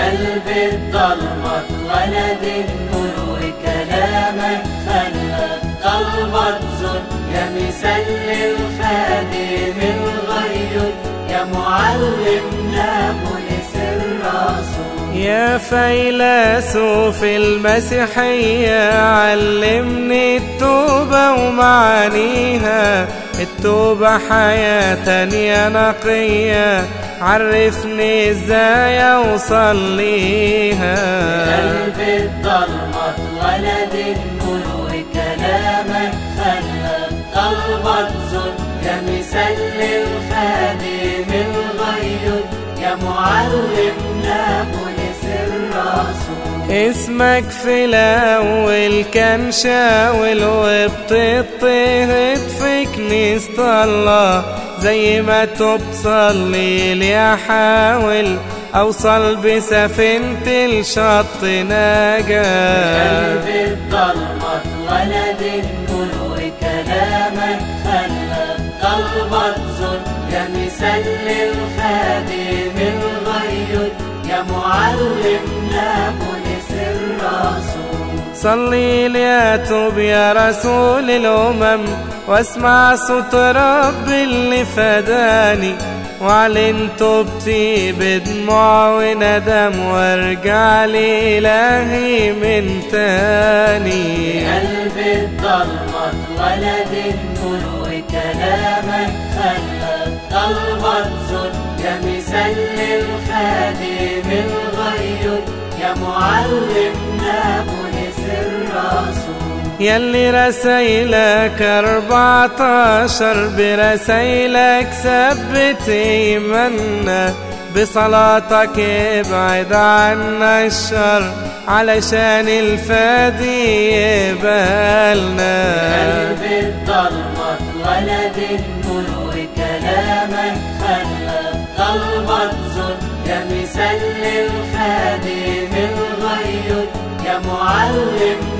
قلب الضلمة ولد النور وكلامك خلى ضلمة زر يا مثال للخادم الغير يا معلمنا بولس الرسول يا فيلسوف المسيحية علمني التوبة ومعانيها التوبة حياة تانية نقية عرفني ازاي اوصل ليها قلب الضلمة ولد النور وكلامك خلى ضلمة زر يا مثال للخادم الغير يا معلمنا بولس الرسول اسمك في الاول كان شاول وبتضطهد في كنيسة الله زي ما تبصلي لي احاول اوصل بسفينة الشط نجاة قلب الضلمة ولد النور وكلامك خلى ضلمة زر يا مثال للخادم الغير يا معلمنا بولس الرسول صلي لي اتوب يا رسول الامم واسمع صوت رب اللي فداني واعلن توبتي بدموع وندم وارجع لإلهي من تاني قلب الضلمة ولد النور وكلامك خلى ضلمة زر يا مثال للخادم الغير يا معلمنا بولس الرسول يلي رسايلك أربعتاشر برسايلك ثبت إيماننا بصلاتك ابعد عنا الشر علشان الفادي يقبلنا قلب الضلمة ولد النور وكلامك خلى ضلمة زر يا مثال للخادم الغير يا معلم